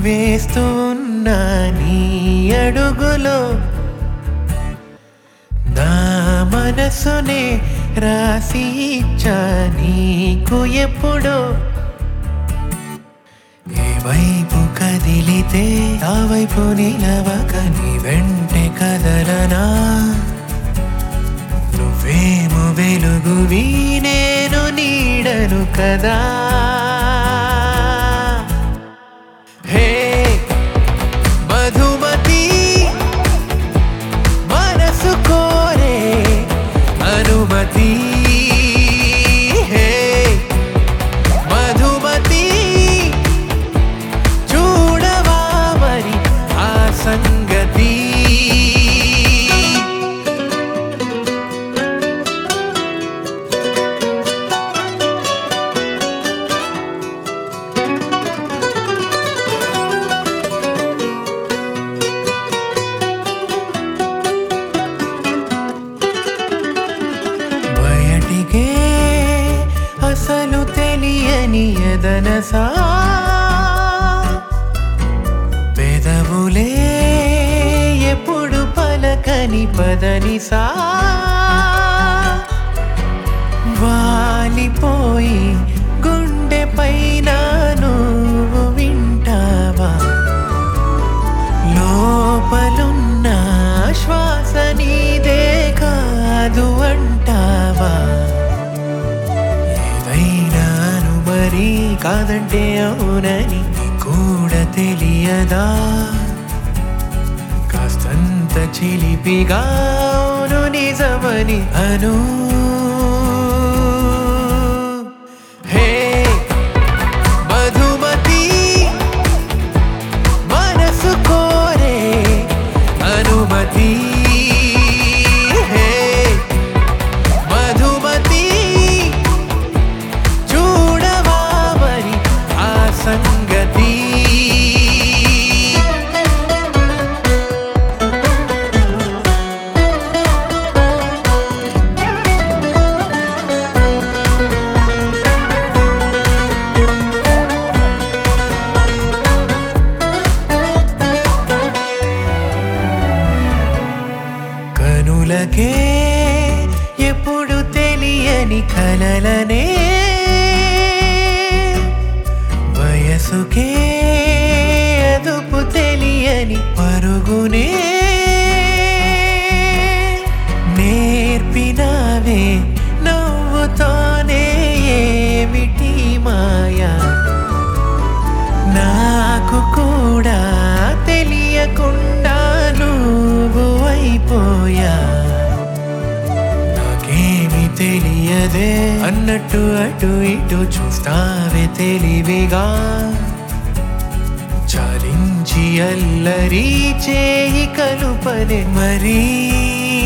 వేస్తూ ఉన్న నీ అడుగులో నా మనసునే రాసి ఇచ్చా నీకు ఎప్పుడో ఏ వైపు కదిలితే ఆ వైపు నిలవక నీ వెంటే కదలనా నువ్వేమో వెలుగువి నేను నీడను కదా హే మధుమతి మనసు కోరే అనుమతి హే మధుమతి చూడవా మరి ఆ సంగతి బయటికే అసలు తెలియని ఎదనసా పెదవులే ఎప్పుడు పలకని పదనిసా వాలిపోయి గుండె పైన నువ్వు వింటావా లోపలున్న శ్వాస నీదే కాదు అంటావా ఏదైనాను మరి కాదంటే అవునని కూడా తెలియదా కాస్తంత చిలిపిగా అవును నిజమని అను హే మధుమతి మనసు కోరే అనుమతి హే మధుమతి చూడవా మరి ఆ సంగతి కనులకే ఎప్పుడు తెలియని కలలనే వయసుకే అదుపు తెలియని పరుగునే నేర్పినావే నవ్వుతోనే ఏమిటి మాయా నాకు కూడా తెలియకుండా నువ్వు అయిపోయా నాకేమి తెలియదే అన్నట్టు అటు ఇటు చూస్తావే తెలివిగా చాలించి అల్లరి చేయి కలుపదే మరీ